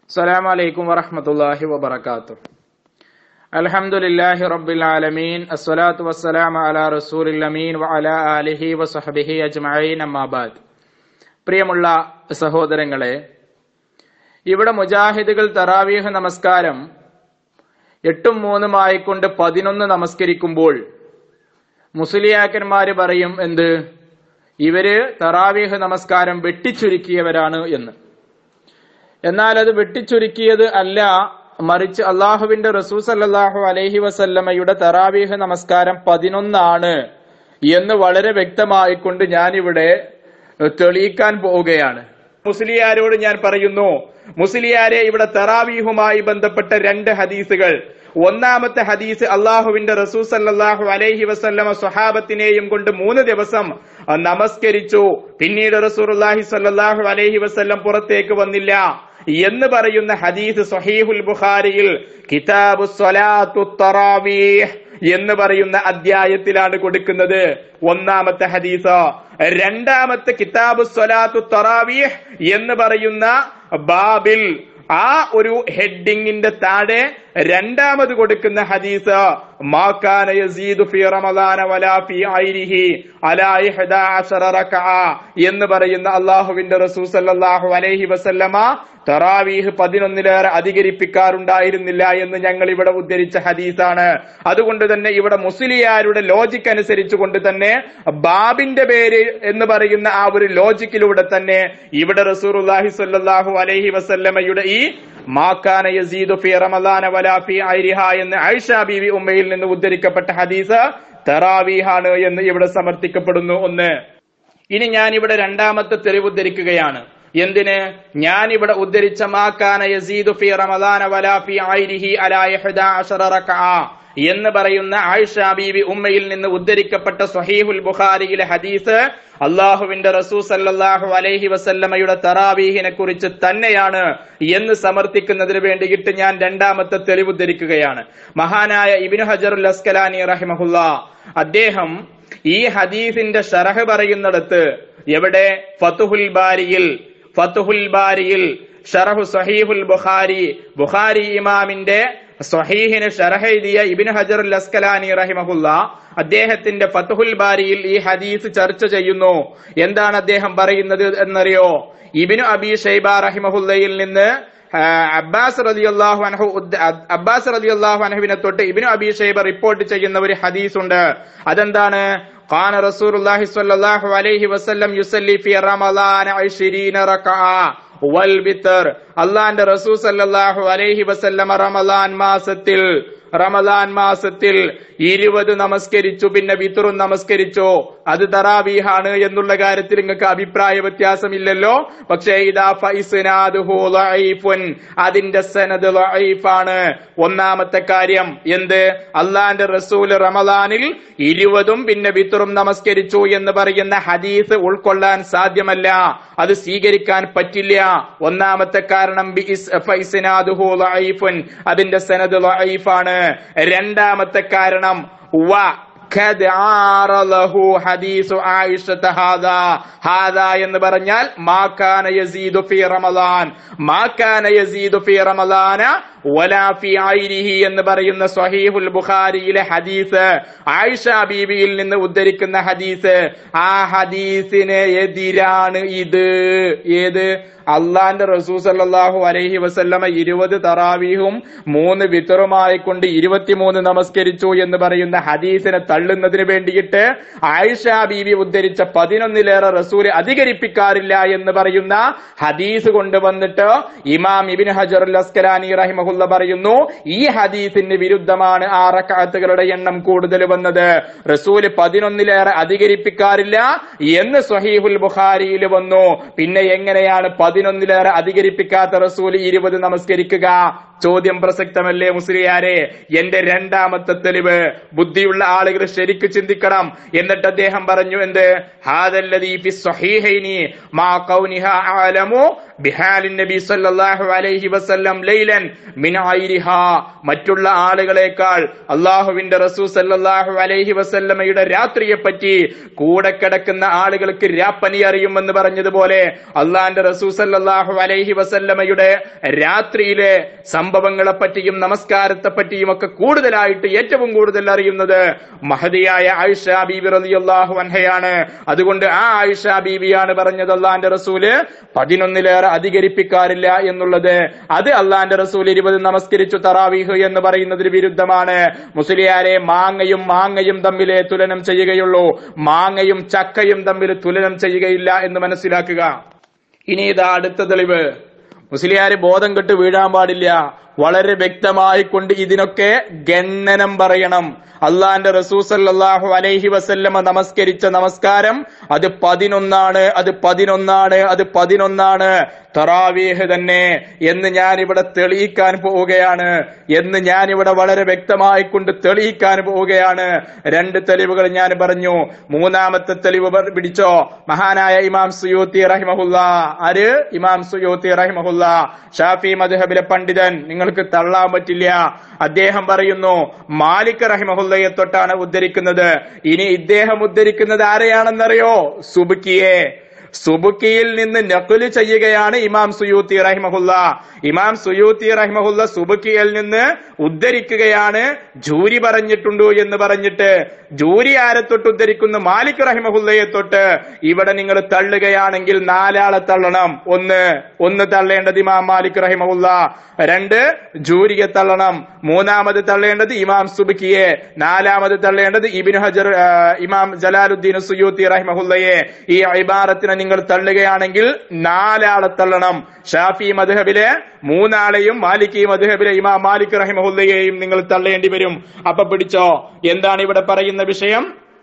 السلام عليكم ورحمة الله وبركاته الحمد لله رب العالمين الصلاة والسلام على رسول الأمين وعلى آله وصحبه أجمعين أما بعد പ്രിയമുള്ള സഹോദരങ്ങളെ ഇവിടെ മുജാഹിദുകൾ തറാവീഹ് നമസ്കാരം എട്ടും മൂന്നും ആയിക്കൊണ്ട് പതിനൊന്ന് നമസ്കരിക്കുമ്പോൾ മുസ്ലിയാക്കന്മാര് പറയും എന്ത് ഇവര് തറാവീഹ് നമസ്കാരം വെട്ടിച്ചുരുക്കിയവരാണ് എന്ന് എന്നാൽ അത് വെട്ടിച്ചുരുക്കിയത് അല്ല മറിച്ച് അള്ളാഹുവിന്റെ റസൂസ് അല്ലാഹു അലൈഹി വസല്ലമയുടെ തറാവീഹ് നമസ്കാരം പതിനൊന്നാണ് എന്ന് വളരെ വ്യക്തമായിക്കൊണ്ട് ഞാനിവിടെ തെളിയിക്കാൻ പോവുകയാണ് മുസ്ലിയാരോട് ഞാൻ പറയുന്നു മുസ്ലിയാരെ ഇവിടെ തറാവീഹുമായി ബന്ധപ്പെട്ട രണ്ട് ഹദീസുകൾ ഒന്നാമത്തെ ഹദീസ് അള്ളാഹുവിന്റെ റസൂ സല്ലാഹു അലൈഹി വസല്ലമ സ്വഹാബത്തിനെയും കൊണ്ട് മൂന്ന് ദിവസം നമസ്കരിച്ചു പിന്നീട് റസൂർഹി സല്ലാഹു അലൈഹി വസല്ലം പുറത്തേക്ക് വന്നില്ല എന്ന് പറയുന്ന ഹദീസ് സഹീഹുൽ ബുഖാരിയിൽ കിതാബു സ്വലാത്തു തറാവീഹ് എന്ന് പറയുന്ന അധ്യായത്തിലാണ് കൊടുക്കുന്നത് ഒന്നാമത്തെ ഹദീസ് രണ്ടാമത്തെ കിതാബു സ്വലാത്തു തറാവീഹ് എന്ന് പറയുന്ന ബാബിൽ ആ ഒരു ഹെഡിങ്ങിന്റെ താഴെ രണ്ടാമത് കൊടുക്കുന്ന ഹദീസ് മാക്കാന യസീദു ഫി റമദാന വലാ ഫി ഐരിഹി അലാ ഇഹ്ദാ അശറ റക്അ എന്ന് പറയുന്ന അല്ലാഹുവിന്റെ റസൂൽ സല്ലല്ലാഹു അലൈഹി വസല്ലമ തറാവീഹ് പതിനൊന്നിലേറെ അധികരിപ്പിക്കാറുണ്ടായിരുന്നില്ല എന്ന് ഞങ്ങൾ ഇവിടെ ഉദ്ധരിച്ച ഹദീസാണ് അതുകൊണ്ട് തന്നെ ഇവിടെ മുസ്ലിയാരുടെ ലോജിക് അനുസരിച്ച് കൊണ്ട് തന്നെ ബാബിന്റെ പേര് എന്ന് പറയുന്ന ആ ഒരു ലോജിക്കിലൂടെ തന്നെ ഇവിടെ റസൂറുല്ലാഹി സ്വല്ലല്ലാഹു അലൈഹി വസല്ലമയുടെ ഈ മാക്കാന യസീദു ഫി റമദാന വലാ ഫി ഐരിഹ എന്ന് ഐഷ ബീവി ഉമ്മയിൽ നിന്ന് ഉദ്ധരിക്കപ്പെട്ട ഹദീസ് തറാവീഹാണ് എന്ന് ഇവിടെ സമർത്ഥിക്കപ്പെടുന്നു ഒന്ന് ഇനി ഞാൻ ഇവിടെ രണ്ടാമത്തെ തെളിവ് ഉദ്ധരിക്കുകയാണ് എന്തിന് ഞാൻ ഇവിടെ ഉദ്ധരിച്ച മാക്കാന യസീദു ഫി റമദാന വലാ ഫി ഐരിഹി അലാ ഇഹ്ദാ അശറ റക്അ എന്ന് പറയുന്ന ആയിഷ ബീവി ഉമ്മയിൽ നിന്ന് ഉദ്ധരിക്കപ്പെട്ട സ്വഹീഹുൽ ബുഖാരിയിലെ ഹദീസ് അള്ളാഹുവിന്റെ റസൂ സല്ലാഹു അലൈഹി വസല്ലമയുടെ തറാവീഹിനെ കുറിച്ച് തന്നെയാണ് എന്ന് സമർത്ഥിക്കുന്നതിന് വേണ്ടിയിട്ട് ഞാൻ രണ്ടാമത്തെ തെളിവ് ഉദ്ധരിക്കുകയാണ് മഹാനായ ഇബിനു ഹജറുൽ അസ്കലാനി റഹിമഹുല്ല അദ്ദേഹം ഈ ഹദീസിന്റെ ഷറഹ് പറയുന്നിടത്ത് എവിടെ ഫതുഹുൽ ബാരിയിൽ ഫതുഹുൽ ബാരിയിൽ ഷറഹു സഹീഹുൽ ബുഖാരി ബുഖാരി ഇമാമിന്റെ സ്വഹീഹിന് ഷറഹെഴുതിയ ഇബിൻ ഹജർ അസ്കലാനി റഹിമഹുല്ല അദ്ദേഹത്തിന്റെ ഫത്തുഹുൽ ബാരിയിൽ ഈ ഹദീസ് ചർച്ച ചെയ്യുന്നു എന്താണ് അദ്ദേഹം പറയുന്നത് എന്നറിയോ ഇബിനു അബി ഷൈബ റഹിമഹുല്ലയിൽ നിന്ന് അബ്ബാസ് റലിയല്ലാഹു അനഹു അബ്ബാസ് റലിയല്ലാഹു അനഹുവിനെ തൊട്ട് ഇബിനു അബി ഷൈബ റിപ്പോർട്ട് ചെയ്യുന്ന ഒരു ഹദീസ് ഉണ്ട് അതെന്താണ് قال رسول الله صلى الله عليه وسلم يصلي في رمضان 20 ركعه വൽബിത്തർ അള്ളാന്റെ റസൂ സല്ലാഹു അലൈഹി വസല്ലമ റമലാൻ മാസത്തിൽ റമലാൻ മാസത്തിൽ ഇരുപത് നമസ്കരിച്ചു പിന്നെ വിത്തറും നമസ്കരിച്ചു അത് തറാവീഹാണ് എന്നുള്ള കാര്യത്തിൽ നിങ്ങൾക്ക് അഭിപ്രായ വ്യത്യാസമില്ലല്ലോ പക്ഷേ ഇതാ ഫൈസുൻ അതിന്റെ സനദ് ആണ് ഒന്നാമത്തെ കാര്യം എന്ത് അള്ളാന്റെ റസൂൽ റമലാനിൽ ഇരുപതും പിന്നെ വിത്തറും നമസ്കരിച്ചു എന്ന് പറയുന്ന ഹദീസ് ഉൾക്കൊള്ളാൻ സാധ്യമല്ല അത് സ്വീകരിക്കാൻ പറ്റില്ല ഒന്നാമത്തെ കാരണം അതിന്റെ സനദ് ആണ് രണ്ടാമത്തെ കാരണം വ ഖദ് ആറലഹു ഹദീസു ആയിഷത ഹാദാ ഹാദാ എന്ന് പറഞ്ഞാൽ മാകാന യസീദു ഫി റമളാൻ മാകാന യസീദു ഫി റമളാന വലാ ഫി ഐരിഹി എന്ന് പറയുന്ന സ്വഹീഹുൽ ബുഖാരിയിലെ ഹദീസ് ആയിഷ ബീവിയിൽ നിന്ന് ഉദ്ധരിക്കുന്ന ഹദീസ് ആ ഹദീസിന് എതിരാണ് ഇത് ഏത് അള്ളാന്റെ റസൂ സല്ലാഹു അലൈഹി വസല്ലമ ഇരുപത് തറാവീഹും മൂന്ന് വിത്തറുമായി കൊണ്ട് ഇരുപത്തിമൂന്ന് നമസ്കരിച്ചു എന്ന് പറയുന്ന ഹദീസിനെ തള്ളുന്നതിന് വേണ്ടിയിട്ട് ആയിഷ ബീവി ഉദ്ധരിച്ച പതിനൊന്നിലേറെ റസൂല് അധികരിപ്പിക്കാറില്ല എന്ന് പറയുന്ന ഹദീസ് കൊണ്ടുവന്നിട്ട് ഇമാം ഇബിൻ ഹജർ അസ്കലാനി റഹിമഹുല്ല പറയുന്നു ഈ ഹദീസിന് വിരുദ്ധമാണ് ആ റക്കാത്തുകളുടെ എണ്ണം കൂടുതൽ വന്നത് റസൂല് പതിനൊന്നിലേറെ അധികരിപ്പിക്കാറില്ല എന്ന് സ്വഹീഹുൽ ബുഖാരിയിൽ വന്നു പിന്നെ എങ്ങനെയാണ് പതിനൊന്നിലേറെ അധികരിപ്പിക്കാത്ത റസൂൽ ഇരുപത് നമസ്കരിക്കുക ചോദ്യം പ്രസക്തമല്ലേ മുസ്ലിയാരെ എന്റെ രണ്ടാമത്തെ തെളിവ് ബുദ്ധിയുള്ള ആളുകൾ ശരിക്ക് ചിന്തിക്കണം എന്നിട്ട് അദ്ദേഹം പറഞ്ഞു എന്ത് ഹാദല്ലദീ ഫി സ്വഹീഹൈനി മാ കൗനിഹ ആലമു ബിഹാലിൻ നബി സല്ലല്ലാഹു അലൈഹി വസല്ലം ലൈലൻ മിൻ ഐരിഹാ മറ്റുള്ള ആളുകളെക്കാൾ അള്ളാഹുവിന്റെ റസൂൽ സല്ലല്ലാഹു അലൈഹി വസല്ലമയുടെ രാത്രിയെ പറ്റി കൂടെ കിടക്കുന്ന ആളുകൾക്ക് രാപ്പനി അറിയുമെന്ന് പറഞ്ഞതുപോലെ അള്ളാന്റെ റസൂൽ സല്ലല്ലാഹു അലൈഹി വസല്ലമയുടെ രാത്രിയിലെ സംഭവങ്ങളെ പറ്റിയും നമസ്കാരത്തെ പറ്റിയും ഒക്കെ കൂടുതലായിട്ട് ഏറ്റവും കൂടുതൽ അറിയുന്നത് മഹതിയായ ആയിഷ ബീബി റളിയല്ലാഹു അൻഹയാണ് അതുകൊണ്ട് ആ ആയിഷ ബീബിയാണ് പറഞ്ഞത് അള്ളാന്റെ റസൂല് പതിനൊന്നിലേറെ അധികരിപ്പിക്കാറില്ല എന്നുള്ളത് അത് അള്ളാന്റെ റസൂൽ ഇരുപത് നമസ്കരിച്ചു തറാവീഹ് എന്ന് പറയുന്നതിന് വിരുദ്ധമാണ് മുസ്ലിയാരെ മാങ്ങയും മാങ്ങയും തമ്മിലെ തുലനം ചെയ്യുകയുള്ളൂ മാങ്ങയും ചക്കയും തമ്മിൽ തുലനം ചെയ്യുകയില്ല എന്ന് മനസ്സിലാക്കുക ഇനി ഇതാ അടുത്ത തെളിവ് മുസ്ലിയാര് ബോധം കെട്ട് വീഴാൻ പാടില്ല വളരെ വ്യക്തമായി കൊണ്ട് ഇതിനൊക്കെ ഗണ്ണനം പറയണം അള്ളാന്റെ റസൂസല്ലാഹു അലൈഹി വസല്ലമ നമസ്കരിച്ച നമസ്കാരം അത് പതിനൊന്നാണ് അത് പതിനൊന്നാണ് അത് പതിനൊന്നാണ് തറാവീഹ് തന്നെ എന്ന് ഞാൻ ഇവിടെ തെളിയിക്കാൻ പോവുകയാണ് എന്ന് ഞാൻ ഇവിടെ വളരെ വ്യക്തമായി കൊണ്ട് തെളിയിക്കാൻ പോവുകയാണ് രണ്ട് തെളിവുകൾ ഞാൻ പറഞ്ഞു മൂന്നാമത്തെ തെളിവ് പർ- പിടിച്ചോ മഹാനായ ഇമാം സുയൂത്തി റഹിമഹുല്ല ആര് ഇമാം സുയൂത്തി റഹിമഹുല്ല ഷാഫി മദ്ഹബിലെ പണ്ഡിതൻ നിങ്ങൾക്ക് തള്ളാൻ പറ്റില്ല അദ്ദേഹം പറയുന്നു മാലിക് റഹിമഹുല്ലയെ തൊട്ടാണ് ഉദ്ധരിക്കുന്നത് ഇനി ഇദ്ദേഹം ഉദ്ധരിക്കുന്നത് ആരെയാണെന്നറിയോ സുബുക്കിയെ സുബുക്കിയിൽ നിന്ന് നഖുല് ചെയ്യുകയാണ് ഇമാം സുയൂത്തി റഹിമഹുല്ല ഇമാം സുയൂത്തി റഹിമഹുല്ല സുബുക്കിയിൽ നിന്ന് ഉദ്ധരിക്കുകയാണ് ജൂരി പറഞ്ഞിട്ടുണ്ടു എന്ന് പറഞ്ഞിട്ട് ജൂരി ആരെ തൊട്ട് ഉദ്ധരിക്കുന്ന മാലിക് റഹിമഹുല്ലയെ തൊട്ട് ഇവിടെ നിങ്ങൾ തള്ളുകയാണെങ്കിൽ നാലാളെ തള്ളണം ഒന്ന് ഒന്ന് തള്ളേണ്ടത് ഇമാം മാലിക് റഹിമഹുല്ല രണ്ട് ജൂരിയെ തള്ളണം മൂന്നാമത് തള്ളേണ്ടത് ഇമാം സുബിക്കിയെ നാലാമത് തള്ളേണ്ടത് ഇബിൻ ഹജർ ആ, ഇമാം ജലാലുദ്ദീൻ സുയൂത്തി റഹിമഹുല്ലയെ ഈ ഇബാറത്തിനെ നിങ്ങൾ തള്ളുകയാണെങ്കിൽ നാലാളെ തള്ളണം ഷാഫി മദ്ഹബിലെ മൂന്നാളെയും മാലിക്കി മദ്ഹബിലെ ഇമാം മാലിക് റഹിമഹുല്ലയെയും നിങ്ങൾ തള്ളേണ്ടി വരും അപ്പൊ പിടിച്ചോ എന്താണ് ഇവിടെ പറയുന്ന വിഷയം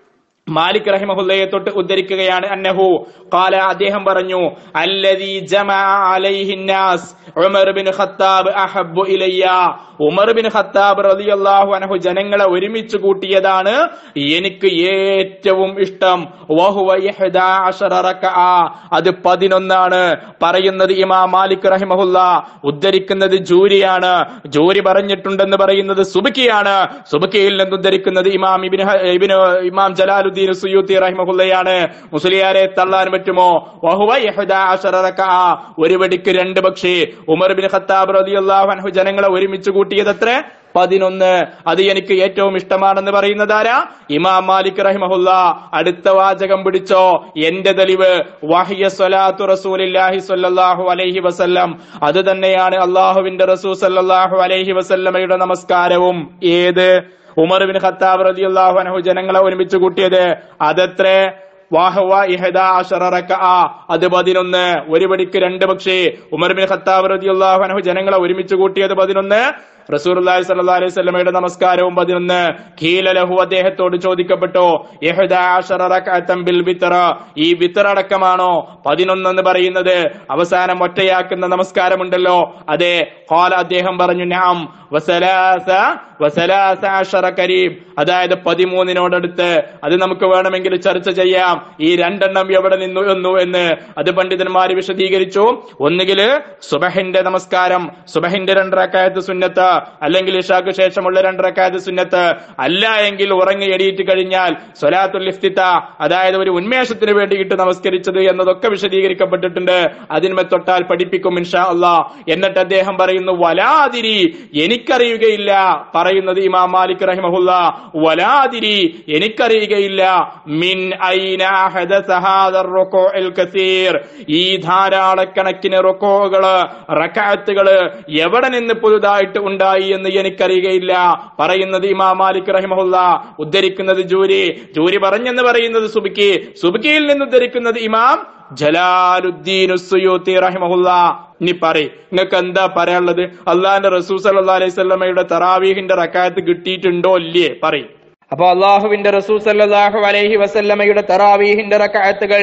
മാലിക് റഹിമഹുല്ലയെ തൊട്ട് ഉദ്ധരിക്കുകയാണ് അന്നഹു കാല അദ്ദേഹം പറഞ്ഞു അല്ലദീ ജമഅ അലൈഹി നാസ് ഉമർ ബിൻ ഖത്താബ് അഹബ്ബു ഇലയ്യ ഉമർ ബിൻ ഖത്താബ് റളിയല്ലാഹു അൻഹു ജനങ്ങളെ ഒരുമിച്ച് കൂട്ടിയതാണ് എനിക്ക് ഏറ്റവും ഇഷ്ടം വഹുവ ഇഹ്ദാ അശറ റക്അ അത് പതിനൊന്നാണ് പറയുന്നത് ഇമാം മാലിക് റഹിമഹുല്ല ഉദ്ധരിക്കുന്നത് ജൂരിയാണ് ജൂരി പറഞ്ഞിട്ടുണ്ടെന്ന് പറയുന്നത് സുബിക്കിയാണ് സുബിക്കിയിൽ നിന്ന് ഉദ്ധരിക്കുന്നത് ഇമാം ഇബിന് ഹ- ഇബിന് ഇമാം ജലാലുദ്ദീൻ സുയൂത്തി റഹിമഹുല്ലയാണ് മുസ്ലിയാരെ തള്ളാൻ പറ്റുമോ വഹുവ ഇഹ്ദാ അശറ റക്അ ഒരു വെടിക്ക് രണ്ട് പക്ഷി ഉമർ ബിൻ ഖത്താബ് റളിയല്ലാഹു അൻഹു ജനങ്ങളെ ഒരുമിച്ച് കൂട്ടിയത് എത്ര പതിനൊന്ന് അത് എനിക്ക് ഏറ്റവും ഇഷ്ടമാണെന്ന് പറയുന്നത് ആരാ ഇമാം മാലിക് റഹിമഹുല്ല അടുത്ത വാചകം പിടിച്ചോ എന്റെ തെളിവ് വഹിയ സ്വലാത്തു റസൂലില്ലാഹി സ്വല്ലല്ലാഹു അലൈഹി വസല്ലം അത് തന്നെയാണ് അള്ളാഹുവിന്റെ റസൂൽ സല്ലല്ലാഹു അലൈഹി വസല്ലമയുടെ നമസ്കാരവും ഏത് ഉമർ ബിൻ ഖത്താബ് റളിയല്ലാഹു അൻഹു ജനങ്ങളെ ഒരുമിച്ച് കൂട്ടിയത് അതെത്രേ വാഹവ ഇഹദ അശറ റക്അ അത് പതിനൊന്ന് ഒരു പടിക്ക് രണ്ട് പക്ഷേ ഉമർ ബിൻ ഖത്താബ് റളിയല്ലാഹു അൻഹു ജനങ്ങളെ ഒരുമിച്ച് കൂട്ടിയത് പതിനൊന്ന് റസൂലുള്ളാഹി സ്വല്ലല്ലാഹു അലൈഹി വസല്ലമയുടെ നമസ്കാരവും പതിനൊന്ന് ഖീല ലഹു അദ്ദേഹത്തോട് ചോദിക്കപ്പെട്ടു ഇഹദ അശറ റക്അത്തൻ ബിൽ വിത്ര ഈ വിത്ര അടക്കമാണോ പതിനൊന്നെന്ന് പറയുന്നത് അവസാനം ഒറ്റയാക്കുന്ന നമസ്കാരമുണ്ടല്ലോ അതെ ഖാല അദ്ദേഹം പറഞ്ഞു നഅം വസലാസ വസലാസ അശറ കരീം അതായത് പതിമൂന്നിനോടടുത്ത് അത് നമുക്ക് വേണമെങ്കിൽ ചർച്ച ചെയ്യാം ഈ രണ്ടെണ്ണം എവിടെ നിന്നു എന്നു എന്ന് അത് പണ്ഡിതന്മാർ വിശദീകരിച്ചു ഒന്നുകില് സുബഹിന്റെ നമസ്കാരം സുബഹിന്റെ രണ്ടരക്കായത്ത് സുന്നത്ത് അല്ലെങ്കിൽ ഇഷാക്ക് ശേഷമുള്ള രണ്ടരക്കായത്ത് സുന്നത്ത് അല്ല എങ്കിൽ ഉറങ്ങി എടിയിട്ട് കഴിഞ്ഞാൽ സ്വലാത്തുൽ ഇഫ്തിത്ത അതായത് ഒരു ഉന്മേഷത്തിന് വേണ്ടിയിട്ട് നമസ്കരിച്ചത് എന്നതൊക്കെ വിശദീകരിക്കപ്പെട്ടിട്ടുണ്ട് അതിന്മേ തൊട്ടാൽ പഠിപ്പിക്കും ഇൻഷാ അള്ളാ എന്നിട്ട് അദ്ദേഹം പറയുന്നു വലാതിരി എനിക്കറിയുകയില്ല പറയുന്നത് ഇമാം മാലിക് റഹിമഹുല്ല വലാതിരി എനിക്കറിയുകയില്ല മിൻ ഐന ഹദസ ഹാദർ റുകൂഉൽ കസീർ ഈ ധാരാളക്കണക്കിന് റുക്കോകള് റക്കാത്തുകള് എവിടെ നിന്ന് പുതുതായിട്ട് ഉണ്ടായി എന്ന് എനിക്കറിയുകയില്ല പറയുന്നത് ഇമാം മാലിക് റഹിമഹുല്ല ഉദ്ധരിക്കുന്നത് ജൂരി ജൂരി പറഞ്ഞെന്ന് പറയുന്നത് സുബിക്കി സുബിക്കിയിൽ നിന്ന് ഉദ്ധരിക്കുന്നത് ഇമാം ജലാലുദ്ദീൻ സുയൂത്തി റഹിമഹുല്ല ഇനി പറയ് നിങ്ങൾക്ക് എന്താ പറയാനുള്ളത് അള്ളാഹിന്റെ റസൂൽ സല്ലല്ലാഹു അലൈഹി വസല്ലമയുടെ തറാവീഹിന്റെ റക്കാത്ത് കിട്ടിയിട്ടുണ്ടോ ഇല്ലേ പറയ് അപ്പൊ അള്ളാഹുവിന്റെ റസൂൽ സല്ലല്ലാഹു അലൈഹി വസല്ലമയുടെ തറാവീഹിന്റെ റക്കാത്തുകൾ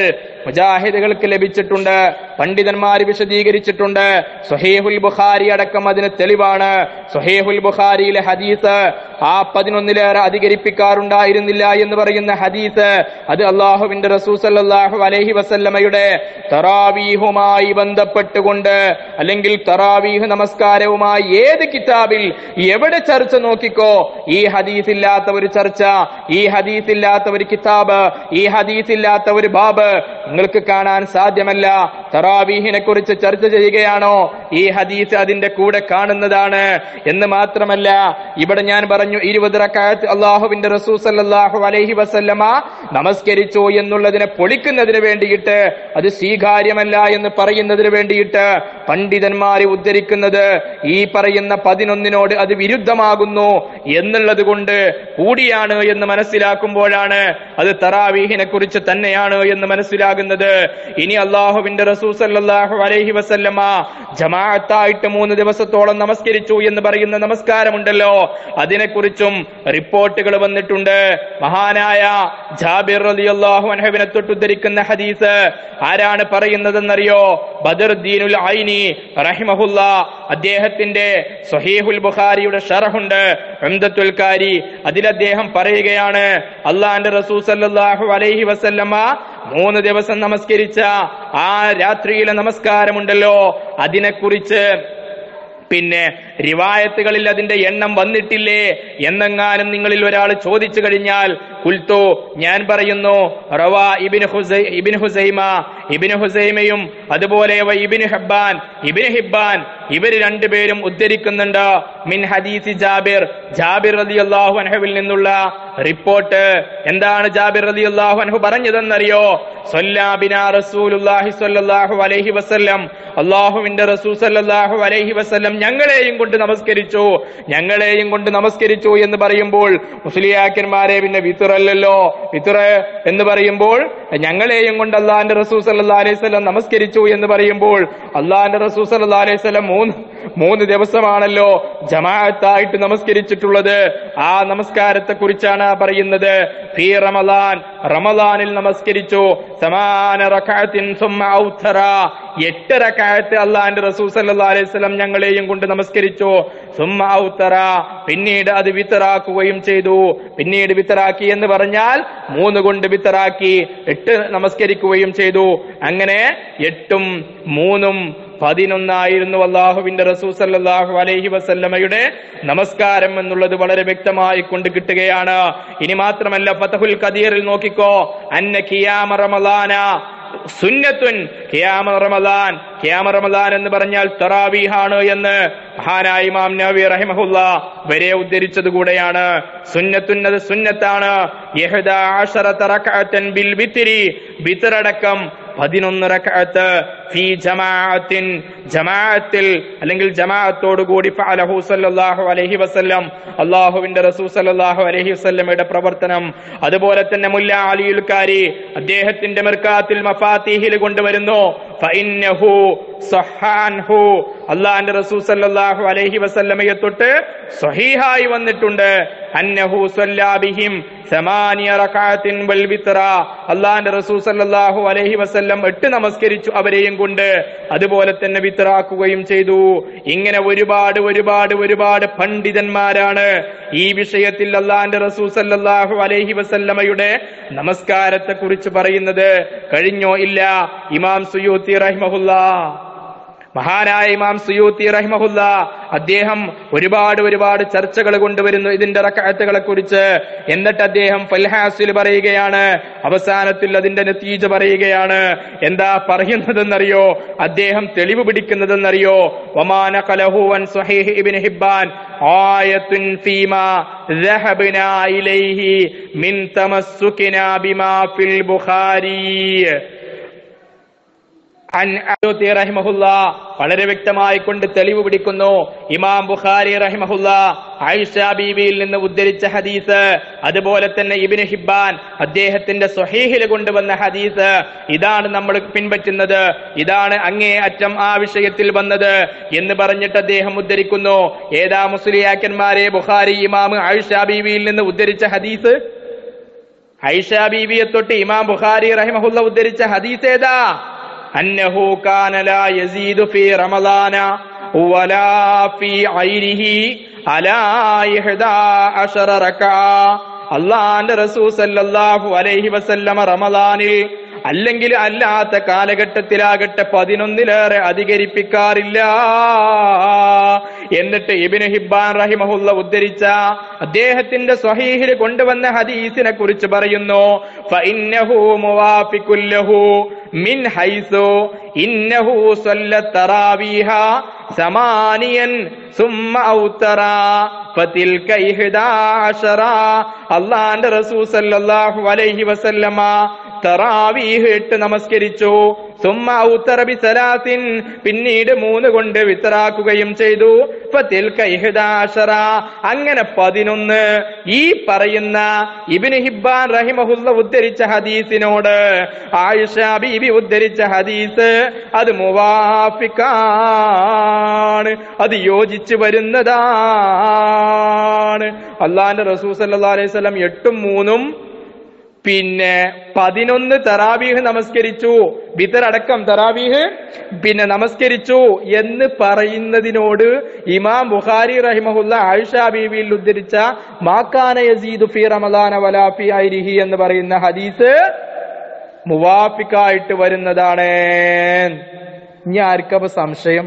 മുജാഹിദുകൾക്ക് ലഭിച്ചിട്ടുണ്ട് പണ്ഡിതന്മാർ വിശദീകരിച്ചിട്ടുണ്ട് സുഹേഹുൽ ബുഖാരി അടക്കം അതിന് തെളിവാണ് സുഹേഹുൽ ബുഖാരിയിലെ ഹദീസ് ആ പതിനൊന്നിലേറെ അധികരിപ്പിക്കാറുണ്ടായിരുന്നില്ല എന്ന് പറയുന്ന ഹദീസ് അത് അള്ളാഹുവിന്റെ റസൂ സല്ലല്ലാഹു അലൈഹി വസല്ലമയുടെ തറാവീഹുമായി ബന്ധപ്പെട്ടുകൊണ്ട് അല്ലെങ്കിൽ തറാവീഹ് നമസ്കാരവുമായി ഏത് കിതാബിൽ എവിടെ ചർച്ച നോക്കിക്കോ ഈ ഹദീസ് ഇല്ലാത്ത ഒരു ചർച്ച ഈ ഹദീസ് ഇല്ലാത്ത ഒരു കിതാബ് ഈ ഹദീസ് ഇല്ലാത്ത ഒരു ബാബ് നിങ്ങൾക്ക് കാണാൻ സാധ്യമല്ല തറാവീഹിനെ കുറിച്ച് ചർച്ച ചെയ്യുകയാണോ ഈ ഹദീസ് അതിന്റെ കൂടെ കാണുന്നതാണ് എന്ന് മാത്രമല്ല ഇവിടെ ഞാൻ പറഞ്ഞു ഇരുപത് റക്കായത്ത് അള്ളാഹുവിന്റെ റസൂ സല്ലല്ലാഹു അലൈഹി വസല്ലമ നമസ്കരിച്ചു എന്നുള്ളതിനെ പൊളിക്കുന്നതിന് വേണ്ടിയിട്ട് അത് സ്വീകാര്യമല്ല എന്ന് പറയുന്നതിന് വേണ്ടിയിട്ട് പണ്ഡിതന്മാരെ ഉദ്ധരിക്കുന്നത് ഈ പറയുന്ന പതിനൊന്നിനോട് അത് വിരുദ്ധമാകുന്നു എന്നുള്ളത് കൊണ്ട് കൂടിയാണ് എന്ന് മനസ്സിലാക്കുമ്പോഴാണ് അത് തറാവീഹിനെ കുറിച്ച് തന്നെയാണ് എന്ന് മനസ്സിലാകുന്നത് ഇനി അള്ളാഹുവിന്റെ റസൂ സല്ലല്ലാഹു അലൈഹി വസല്ലമ ജമാഅത്തായിട്ട് മൂന്ന് ദിവസത്തോളം നമസ്കരിച്ചു എന്ന് പറയുന്ന നമസ്കാരമുണ്ടല്ലോ അതിനെക്കുറിച്ചും റിപ്പോർട്ടുകൾ വന്നിട്ടുണ്ട് മഹാനായ ജാബിർ റളിയല്ലാഹു അൻഹുവിനെ തൊട്ടുദ്ധരിക്കുന്ന ഹദീസ് ആരാണ് പറയുന്നതെന്നറിയോ ബദറുദ്ദീനുൽ ഐനി റഹിമഹുല്ല അദ്ദേഹത്തിന്റെ സഹീഹുൽ ബുഖാരിയുടെ ഷറഹുണ്ട് ഉംദത്തുൽ കാരി അതിൽ അദ്ദേഹം പറയുകയാണ് അള്ളാന്റെ റസൂ സല്ലല്ലാഹു അലൈഹി വസല്ലമ മൂന്ന് ദിവസം നമസ്കരിച്ച ആ രാത്രിയിലെ നമസ്കാരമുണ്ടല്ലോ അതിനെക്കുറിച്ച് പിന്നെ റിവായത്തുകളിൽ അതിന്റെ എണ്ണം വന്നിട്ടില്ലേ എന്നെങ്ങാനും നിങ്ങളിൽ ഒരാൾ ചോദിച്ചു കഴിഞ്ഞാൽ കുൽത്തു ഞാൻ പറയുന്നു റവാ ഇബിൻ ഹുസൈ ഇബിൻ ഹുസൈമ ഇബിൻ ഹുസൈമയും അതുപോലെ വ ഇബിൻ ഹബ്ബാൻ ഇബിൻ ഹിബ്ബാൻ ഇവർ രണ്ടുപേരും ഉദ്ധരിക്കുന്നുണ്ട് മിൻ ഹദീസി ജാബിർ ജാബിർ റതി അള്ളാഹു അൻഹുവിൽ നിന്നുള്ള റിപ്പോർട്ട് എന്താണ് ജാബിർ റതി അള്ളാഹു അൻഹു പറഞ്ഞതെന്നറിയോ സൊല്ലാബിന റസൂലുല്ലാഹി സ്വല്ലല്ലാഹു അലൈഹി വസല്ലം അള്ളാഹുവിന്റെ റസൂൽ സല്ലല്ലാഹു അലൈഹി വസല്ലം ഞങ്ങളെയും കൊണ്ട് നമസ്കരിച്ചു ഞങ്ങളെയും കൊണ്ട് നമസ്കരിച്ചു എന്ന് പറയുമ്പോൾ മുസ്ലിയാക്കന്മാരെ പിന്നെ വിത്തുറല്ലല്ലോ വിത്തുറ് എന്ന് പറയുമ്പോൾ ഞങ്ങളെയും കൊണ്ട് അള്ളാഹിന്റെ റസൂൽ സല്ലല്ലാഹു അലൈഹി വസല്ലം നമസ്കരിച്ചു എന്ന് പറയുമ്പോൾ അള്ളാഹിന്റെ റസൂൽ സല്ലല്ലാഹു അലൈഹി വസല്ലം മൂന്ന് മൂന്ന് ദിവസമാണല്ലോ ജമാഅത്തായിട്ട് നമസ്കരിച്ചിട്ടുള്ളത് ആ നമസ്കാരത്തെ കുറിച്ചാണ് പറയുന്നത് ഫീ റമദാൻ റമദാനിൽ നമസ്കരിച്ചു സമാന റക്അത്തിൻ സുമ്മ ഔത്തറ എട്ട് റക്അത്ത് അള്ളാഹിന്റെ റസൂൽ സല്ലല്ലാഹു അലൈഹി വസല്ലം ഞങ്ങളെയും കൊണ്ട് നമസ്കരിച്ചു സുമ്മ ഔത്തറ പിന്നീട് അത് വിത്തറാക്കുകയും ചെയ്തു പിന്നീട് വിത്തറാക്കി എന്ന് പറഞ്ഞാൽ മൂന്ന് കൊണ്ട് വിത്തറാക്കി എട്ട് നമസ്കരിക്കുകയും ചെയ്തു അങ്ങനെ എട്ടും മൂന്നും പതിനൊന്നായിരുന്നു അള്ളാഹുവിന്റെ റസൂ സല്ലല്ലാഹു അലൈഹി വസല്ലമയുടെ നമസ്കാരം എന്നുള്ളത് വളരെ വ്യക്തമായി കൊണ്ട് കിട്ടുകയാണ് ഇനി മാത്രമല്ല ഫതഹുൽ ഖദീറിൽ നോക്കിക്കോ അന്ന ഖിയാമ റമളാന സുന്നത്തുൻ ഖിയാമ റമളാൻ ഖിയാമ റമളാൻ എന്ന് പറഞ്ഞാൽ തറാവീഹാണ് എന്ന് മഹാനായ ഇമാം നബി റഹിമഹുല്ല വരെ ഉദ്ധരിച്ചത് കൂടെയാണ് സുന്നത്തുൻ അത് സുന്നത്താണ് യഹ്ദാ അശറത റക്അത്തൻ ബിൽ വിത്രി വിത്രടക്കം പതിനൊന്ന് റക്അത്ത് ഫീ ജമാഅത്തിൻ ജമാഅത്തിൽ അല്ലെങ്കിൽ ജമാഅത്തോടു കൂടി ഫഅലഹു സല്ലല്ലാഹു അലൈഹി വസല്ലം അള്ളാഹുവിന്റെ റസൂൽ സല്ലല്ലാഹു അലൈഹി വസല്ലമയുടെ പ്രവർത്തനം അതുപോലെ തന്നെ മുല്ല അലിയുൽ കാരി അദ്ദേഹത്തിന്റെ മിർക്കാത്തിൽ മഫാത്തിഹിൽ കൊണ്ടുവരുന്നു ഫഇന്നഹു സഹാൻഹു അള്ളാഹിന്റെ റസൂൽ സല്ലല്ലാഹു അലൈഹി വസല്ലമയെ തൊട്ട് സ്വഹീഹായി വന്നിട്ടുണ്ട് അന്നഹു സല്ലാബിഹിം സമാനിയ റക്അത്തിൻ വൽ വിത്ര അള്ളാഹിന്റെ റസൂൽ സല്ലല്ലാഹു അലൈഹി വസല്ലം എട്ട് നമസ്കരിച്ചു അവരെയും കൊണ്ട് അതുപോലെ തന്നെ വിത്രാക്കുകയും ചെയ്തു ഇങ്ങനെ ഒരുപാട് ഒരുപാട് ഒരുപാട് പണ്ഡിതന്മാരാണ് ഈ വിഷയത്തിൽ അള്ളാഹിന്റെ റസൂൽ സല്ലല്ലാഹു അലൈഹി വസല്ലമയുടെ നമസ്കാരത്തെ കുറിച്ച് പറയുന്നത് കഴിഞ്ഞോ ഇല്ല ഇമാം സുയൂത്തി റഹ്മഹുല്ലാ മഹാനായ ഇമാം സുയൂത്തി റഹ്മഹുല്ല അദ്ദേഹം ഒരുപാട് ഒരുപാട് ചർച്ചകൾ കൊണ്ടുവരുന്നു ഇതിന്റെ റക്കാത്തുകളെ കുറിച്ച് എന്നിട്ട് അദ്ദേഹം ഫൽഹാസിൽ പറയുകയാണ് അവസാനത്തിൽ അതിന്റെ നത്തീജ പറയുകയാണ് എന്താ പറയുന്നതെന്നറിയോ അദ്ദേഹം തെളിവ് പിടിക്കുന്നതെന്നറിയോ വമാന കലഹുവൻ സ്വഹീഹ് ഇബ്നു ഹിബ്ബാൻ ആയത്തുൻ ഫീമാ ذهبنا إليه من تمسكنا بما في البخاري അൻ അയ്യൂത്തി റഹിമഹുല്ല വളരെ വ്യക്തമായി കൊണ്ട് തെളിവ് പിടിക്കുന്നു ഇമാം ബുഖാരി റഹിമഹുല്ല ആയിഷ ബീവിയിൽ നിന്ന് ഉദ്ധരിച്ച ഹദീസ് അതുപോലെ തന്നെ ഇബിന് ഹിബാൻ അദ്ദേഹത്തിന്റെ സ്വഹീഹിൽ കൊണ്ടുവന്ന ഹദീസ് ഇതാണ് നമ്മൾ പിൻപറ്റുന്നത് ഇതാണ് അങ്ങേ അറ്റം ആ വിഷയത്തിൽ വന്നത് എന്ന് പറഞ്ഞിട്ട് അദ്ദേഹം ഉദ്ധരിക്കുന്നു ഏതാ മുസ്ലിയാക്കന്മാരെ ബുഖാരി ഇമാം ആയിഷ ബീവിയിൽ നിന്ന് ഉദ്ധരിച്ച ഹദീസ് ഐഷ ബീവിയെ തൊട്ട് ഇമാം ബുഖാരി റഹിമഹുല്ല ഉദ്ധരിച്ച ഹദീസ് ഏതാ അന്നഹു കാന ലാ യസീദു ഫീ റമളാന വലാ ഫീ ഐരിഹി അലാ ഇഹ്ദാ അശറ റക്അ അള്ളാന്റെ റസൂൽ സല്ലല്ലാഹു അലൈഹി വസല്ലമ റമളാനിൽ അല്ലെങ്കിൽ അല്ലാത്ത കാലഘട്ടത്തിലാകട്ടെ പതിനൊന്നിലേറെ അധികരിപ്പിക്കാറില്ല എന്നിട്ട് ഇബിന് ഹിബാൻ റഹിമഹുല്ല ഉദ്ധരിച്ച അദ്ദേഹത്തിന്റെ സ്വഹീഹിൽ കൊണ്ടുവന്ന ഹദീസിനെ കുറിച്ച് പറയുന്നു ഫഇന്നഹു മുവാഫിഖുൽ ലഹു മിൻ ഹൈസു ഇന്നഹു സ്വല്ല തറാവീഹ സമാനിയൻ സുമ്മ ഔത്തറ ഫതിൽക ഇഹ്ദാ അശറ അള്ളാന്റെ റസൂൽ സല്ലല്ലാഹു അലൈഹി വസല്ലമ തറാവീഹ് എട്ട് നമസ്കരിച്ചു സുമ്മ ഔത്തറ ബിസലാത്തിൻ പിന്നീട് മൂന്ന് കൊണ്ട് വിത്തറാക്കുകയും ചെയ്തു ഫതിൽക ഇഹ്ദാ അശറ അങ്ങനെ പതിനൊന്ന് ഈ പറയുന്ന ഇബ്നു ഹിബ്ബാൻ റഹിമഹുല്ല ഉദ്ധരിച്ച ഹദീസിനോട് ആയിഷ ബീബി ഉദ്ധരിച്ച ഹദീസ് അത് മുവാഫിക്കാണ് അത് യോജിച്ചു വരുന്നതാണ് അള്ളാന്റെ റസൂൽ സല്ലല്ലാഹു അലൈഹി വസല്ലം എട്ടും മൂന്നും പിന്നെ പതിനൊന്ന് തറാവീഹ് നമസ്കരിച്ചു വിതറടക്കം തറാവീഹ് പിന്നെ നമസ്കരിച്ചു എന്ന് പറയുന്നതിനോട് ഇമാം ബുഖാരി റഹിമഹുല്ല ആയിഷ ബീവിയിൽ ഉദ്ധരിച്ച മാക്കാന യസീദു ഫി റമദാന വലാ ഫി ഐരിഹി എന്ന് പറയുന്ന ഹദീസ് മുവാഫിക്കായിട്ട് വരുന്നതാണ് ഇനി ആർക്കപ്പോ സംശയം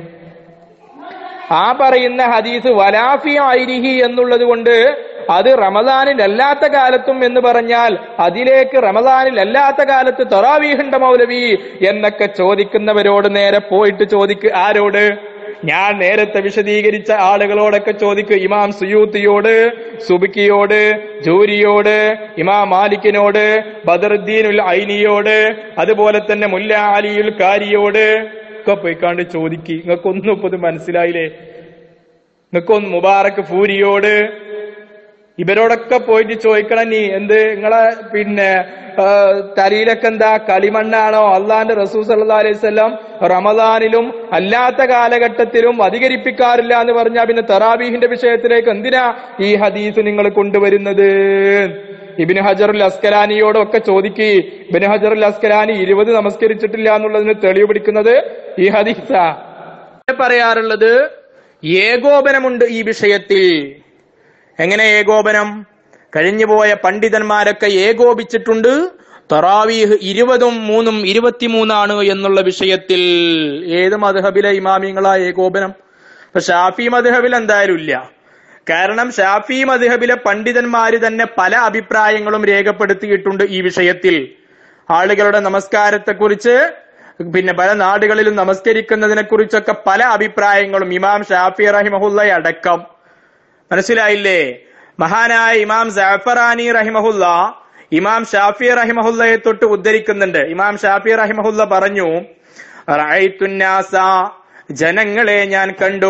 ആ പറയുന്ന ഹദീസ് വലാഫി ഐരിഹി എന്നുള്ളത് കൊണ്ട് അത് റമദാനിൽ അല്ലാത്ത കാലത്തും എന്ന് പറഞ്ഞാൽ അതിലേക്ക് റമദാനിൽ അല്ലാത്ത കാലത്ത് തൊറാവീഹുണ്ട മൗലവി എന്നൊക്കെ ചോദിക്കുന്നവരോട് നേരെ പോയിട്ട് ചോദിക്ക് ആരോട് ഞാൻ നേരത്തെ വിശദീകരിച്ച ആളുകളോടൊക്കെ ചോദിക്കും ഇമാം സുയൂത്തിയോട് സുബിക്കിയോട് ജൂരിയോട് ഇമാം മാലിക്കിനോട് ബദറുദ്ദീനുൽ ഐനിയോട് അതുപോലെ തന്നെ മുല്ല അലിയുൽ കാരിയോട് ഒക്കെ പോയിക്കാണ്ട് ചോദിക്ക് നിങ്ങൾക്കൊന്നും ഇപ്പൊ ഇത് മനസ്സിലായില്ലേ നിങ്ങൾക്കൊന്ന് മുബാറക്ക് ഫൂരിയോട് ഇവരോടൊക്കെ പോയിട്ട് ചോദിക്കണം നീ എന്ത് നിങ്ങളെ പിന്നെ ആ, തലയിലൊക്കെ എന്താ കളിമണ്ണാണോ അള്ളാന്റെ റസൂ സല്ലാ അലൈഹി സ്വലം റമദാനിലും അല്ലാത്ത കാലഘട്ടത്തിലും അധികരിപ്പിക്കാറില്ല എന്ന് പറഞ്ഞാൽ പിന്നെ തറാബീഹിന്റെ വിഷയത്തിലേക്ക് എന്തിനാ ഈ ഹദീസ് നിങ്ങൾ കൊണ്ടുവരുന്നത് ഇബിന് ഹജറുൽ അസ്കലാനിയോടും ഒക്കെ ചോദിക്ക് ഇബിന് ഹജറുൽ അസ്കലാനി ഇരുപത് നമസ്കരിച്ചിട്ടില്ല എന്നുള്ളതിന് തെളിവ് പിടിക്കുന്നത് ഈ ഹദീസാ പറയാറുള്ളത് ഏകോപനമുണ്ട് ഈ വിഷയത്തിൽ എങ്ങനെ ഏകോപനം കഴിഞ്ഞുപോയ പണ്ഡിതന്മാരൊക്കെ ഏകോപിച്ചിട്ടുണ്ട് തറാവീഹ് ഇരുപതും മൂന്നും ഇരുപത്തിമൂന്നാണ് എന്നുള്ള വിഷയത്തിൽ ഏത് മധഹബിലെ ഇമാമിങ്ങളാ ഏകോപനം ഇപ്പൊ ഷാഫി മധഹബിൽ എന്തായാലും ഇല്ല കാരണം ഷാഫി മധഹബിലെ പണ്ഡിതന്മാര് തന്നെ പല അഭിപ്രായങ്ങളും രേഖപ്പെടുത്തിയിട്ടുണ്ട് ഈ വിഷയത്തിൽ ആളുകളുടെ നമസ്കാരത്തെക്കുറിച്ച് പിന്നെ പല നാടുകളിലും നമസ്കരിക്കുന്നതിനെ കുറിച്ചൊക്കെ പല അഭിപ്രായങ്ങളും ഇമാം ഷാഫി റഹിമഹുല്ല അടക്കം മനസ്സിലായില്ലേ മഹാനായ ഇമാം ജാഫറാനി റഹിമഹുല്ല ഇമാം ഷാഫി റഹിമഹുല്ലയെ തൊട്ട് ഉദ്ധരിക്കുന്നുണ്ട് ഇമാം ഷാഫി റഹിമഹുല്ല പറഞ്ഞു റഅയ്തുന്നാസ ജനങ്ങളെ ഞാൻ കണ്ടു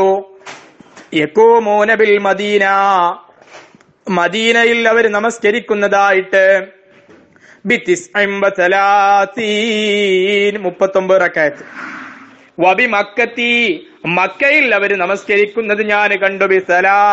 യകൂമൂന ബിൽ മദീന മദീനയിൽ അവർ നമസ്കരിക്കുന്നതായിട്ട് മുപ്പത്തൊമ്പത് റക്കായത്ത് വബി മക്കത്തി മക്കയിൽ അവർ നമസ്കരിക്കുന്നത് ഞാൻ കണ്ടു ബി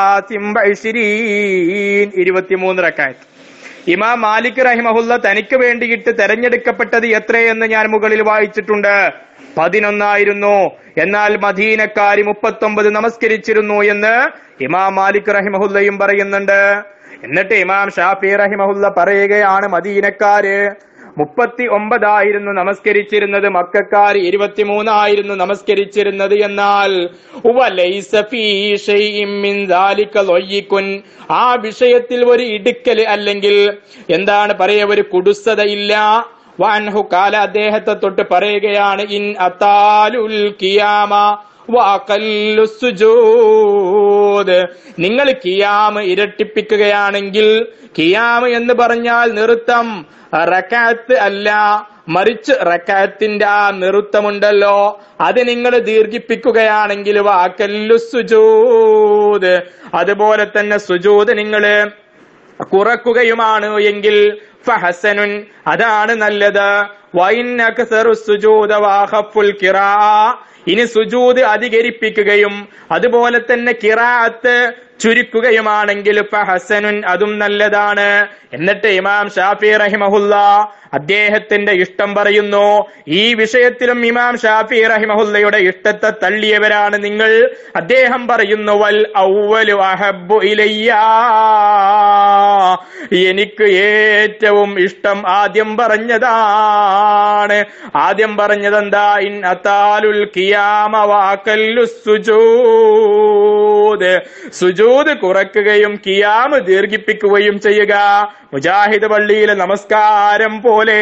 ഇരുപത്തിമൂന്ന് റക്കായത്ത് ഇമാം മാലിക് റഹിമഹുല്ല തനിക്ക് വേണ്ടിയിട്ട് തെരഞ്ഞെടുക്കപ്പെട്ടത് എത്രയെന്ന് ഞാൻ മുകളിൽ വായിച്ചിട്ടുണ്ട് പതിനൊന്നായിരുന്നു എന്നാൽ മദീനക്കാരി മുപ്പത്തൊമ്പത് നമസ്കരിച്ചിരുന്നു എന്ന് ഇമാം മാലിക് റഹിമഹുല്ലയും പറയുന്നുണ്ട് എന്നിട്ട് ഇമാം ഷാഫി റഹിമഹുല്ല പറയുകയാണ് മദീനക്കാര് മുപ്പത്തി ഒമ്പതായിരുന്നു നമസ്കരിച്ചിരുന്നത് മക്കാർ ഇരുപത്തിമൂന്നായിരുന്നു നമസ്കരിച്ചിരുന്നത് എന്നാൽ ഉവലൈസ ഫീ ശൈഇൻ മിൻ ദാലിക ലൊയ്യിക്കുൻ. ആ വിഷയത്തിൽ ഒരു ഇടുക്കല് അല്ലെങ്കിൽ എന്താണ് പറയുക ഒരു കുടുസതയില്ല വാൻഹു കാല അദ്ദേഹത്തെ തൊട്ട് പറയുകയാണ് ഇൻ അത്താലുൽ കിയാമ വഅഖല്ലു സുജൂദ്. നിങ്ങൾ കിയാമ് ഇരട്ടിപ്പിക്കുകയാണെങ്കിൽ കിയാമ് എന്ന് പറഞ്ഞാൽ നൃത്തം റക്കാത്ത് അല്ല മറിച്ച് റക്കാത്തിന്റെ ആ നൃത്തമുണ്ടല്ലോ അത് നിങ്ങൾ ദീർഘിപ്പിക്കുകയാണെങ്കിൽ വാക്കല്ലു സുജൂദ് അതുപോലെ തന്നെ സുജൂദ് നിങ്ങള് കുറക്കുകയുമാണ് എങ്കിൽ ഫഹസനുൻ അതാണ് നല്ലത് വൈനക്സറു സുജൂദ വാഹഫുൽ കിറാ ഇനി സുജൂദ് അധികരിപ്പിക്കുകയും അതുപോലെ തന്നെ കിറാത്ത് ചുരുക്കുകയുമാണെങ്കിൽ ഫഹസനുൻ അതും നല്ലതാണ് എന്നിട്ട് ഇമാം ഷാഫി റഹിമഹുല്ല അദ്ദേഹത്തിന്റെ ഇഷ്ടം പറയുന്നു ഈ വിഷയത്തിലും ഇമാം ഷാഫി റഹിമഹുല്ലയുടെ ഇഷ്ടത്തെ തള്ളിയവരാണ് നിങ്ങൾ അദ്ദേഹം പറയുന്നു വൽ ഔവലു അഹബ്ബു ഇലയ്യ എനിക്ക് ഏറ്റവും ഇഷ്ടം ആദ്യം പറഞ്ഞതാണ് ആദ്യം പറഞ്ഞത് എന്താ ഇൻ അതാലുൽ കിയാമ വാക്കല്ലു സുജൂദ് സുജൂദ് കുറയ്ക്കുകയും കിയാമ് ദീർഘിപ്പിക്കുകയും ചെയ്യുക മുജാഹിദ് പള്ളിയിലെ നമസ്കാരം പോലെ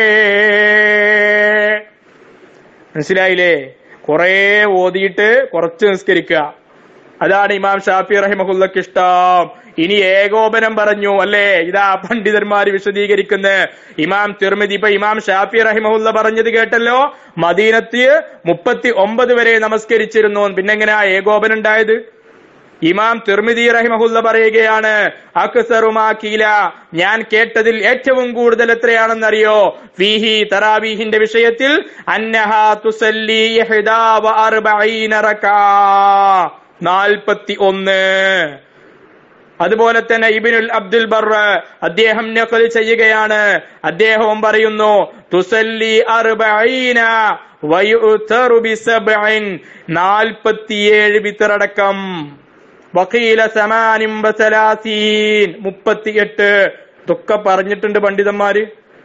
മനസ്സിലായില്ലേ കുറെ ഓതിയിട്ട് കുറച്ച് നിസ്കരിക്കുക അതാണ് ഇമാം ഷാഫി റഹിമഹുല്ലക്ക് ഇഷ്ടം ഇനി ഏകോപനം പറഞ്ഞു അല്ലേ ഇതാ പണ്ഡിതന്മാര് വിശദീകരിക്കുന്ന ഇമാം തിർമിതി ഇപ്പൊ ഇമാം ഷാഫി റഹിമഹുല്ല പറഞ്ഞത് കേട്ടല്ലോ മദീനത്ത് മുപ്പത്തി ഒമ്പത് വരെ നമസ്കരിച്ചിരുന്നു പിന്നെങ്ങനെയാ ഏകോപനം ഉണ്ടായത് ഇമാം തിർമിതി റഹിമഹുല്ല പറയുകയാണ് അക്സറുമാക്കീല ഞാൻ കേട്ടതിൽ ഏറ്റവും കൂടുതൽ എത്രയാണെന്നറിയോ ഫീഹി തറാവീഹിന്റെ വിഷയത്തിൽ അന്നഹാ തുസല്ലി ഇഹ്ദാ വ അർബഈന റക്അ നാൽപ്പത്തി ഒന്ന് അതുപോലെ തന്നെ ഇബിനുൽ അബ്ദുൽ ബർ അദ്ദേഹം നഖൽ ചെയ്യുകയാണ് അദ്ദേഹവും പറയുന്നു തുസല്ലി അർബഈന വയുതറു ബിസബ്ഇൻ നാൽപ്പത്തിയേഴ് വിത്തറടക്കം വക്കീല സമാനിം വസലാസീൻ മുപ്പത്തിയെട്ട് ഇതൊക്കെ പറഞ്ഞിട്ടുണ്ട് പണ്ഡിതന്മാര്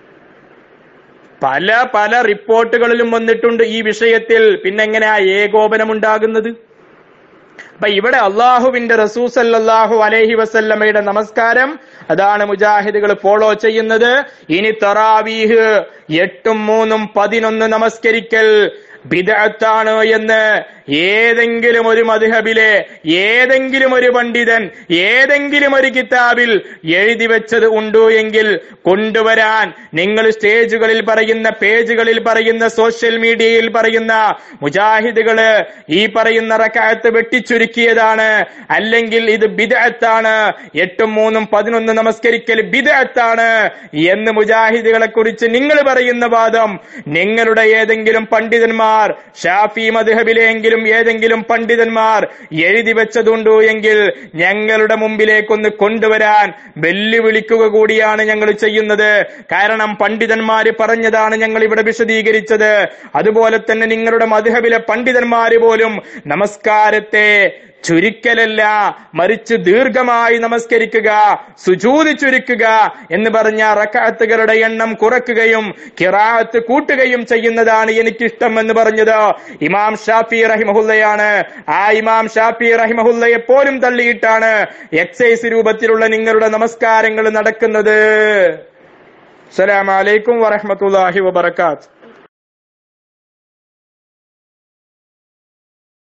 പല പല റിപ്പോർട്ടുകളിലും വന്നിട്ടുണ്ട് ഈ വിഷയത്തിൽ പിന്നെങ്ങനെയാ ഏകോപനം ഉണ്ടാകുന്നത് അപ്പൊ ഇവിടെ അള്ളാഹുവിന്റെ റസൂസല്ലാഹു അലൈഹി വസല്ലമയുടെ നമസ്കാരം അതാണ് മുജാഹിദുകൾ ഫോളോ ചെയ്യുന്നത് ഇനി തറാവീഹ് എട്ടും മൂന്നും പതിനൊന്ന് നമസ്കരിക്കൽ ബിദഅത്താണ് എന്ന് ഏതെങ്കിലും ഒരു മധുഹബിലെ ഏതെങ്കിലും ഒരു പണ്ഡിതൻ ഏതെങ്കിലും ഒരു കിതാബിൽ എഴുതി വെച്ചത് ഉണ്ടോ എങ്കിൽ കൊണ്ടുവരാൻ നിങ്ങൾ സ്റ്റേജുകളിൽ പറയുന്ന പേജുകളിൽ പറയുന്ന സോഷ്യൽ മീഡിയയിൽ പറയുന്ന മുജാഹിദുകള് ഈ പറയുന്ന റക്കായത്ത് വെട്ടിച്ചുരുക്കിയതാണ് അല്ലെങ്കിൽ ഇത് ബിദഅത്താണ് എട്ടും മൂന്നും പതിനൊന്ന് നമസ്കരിക്കൽ ബിദഅത്താണ് എന്ന് മുജാഹിദുകളെ കുറിച്ച് നിങ്ങൾ പറയുന്ന വാദം നിങ്ങളുടെ ഏതെങ്കിലും പണ്ഡിതന്മാർ ഷാഫി മദ്ഹബിലെങ്കിലും ഏതെങ്കിലും പണ്ഡിതന്മാർ എഴുതി വെച്ചതുണ്ടോ എങ്കിൽ ഞങ്ങളുടെ മുമ്പിലേക്കൊന്ന് കൊണ്ടുവരാൻ വെല്ലുവിളിക്കുക കൂടിയാണ് ഞങ്ങൾ ചെയ്യുന്നത് കാരണം പണ്ഡിതന്മാര് പറഞ്ഞതാണ് ഞങ്ങൾ ഇവിടെ വിശദീകരിച്ചത് അതുപോലെ തന്നെ നിങ്ങളുടെ മധുഹബിലെ പണ്ഡിതന്മാര് പോലും നമസ്കാരത്തെ ചുരുക്കലല്ല മറിച്ച് ദീർഘമായി നമസ്കരിക്കുക സുജൂതി ചുരുക്കുക എന്ന് പറഞ്ഞ റക്കാത്തുകളുടെ എണ്ണം കുറയ്ക്കുകയും കിറാത്ത് കൂട്ടുകയും ചെയ്യുന്നതാണ് എനിക്കിഷ്ടം എന്ന് പറഞ്ഞത് ഇമാം ഷാഫി റഹിമഹുല്ലയാണ് ആ ഇമാം ഷാഫി റഹിമഹുല്ലയെ പോലും തള്ളിയിട്ടാണ് എക്സൈസ് രൂപത്തിലുള്ള നിങ്ങളുടെ നമസ്കാരങ്ങൾ നടക്കുന്നത് അസ്സലാമലൈക്കും വറഹമത്തല്ലാഹി വബർക്കാത്ത്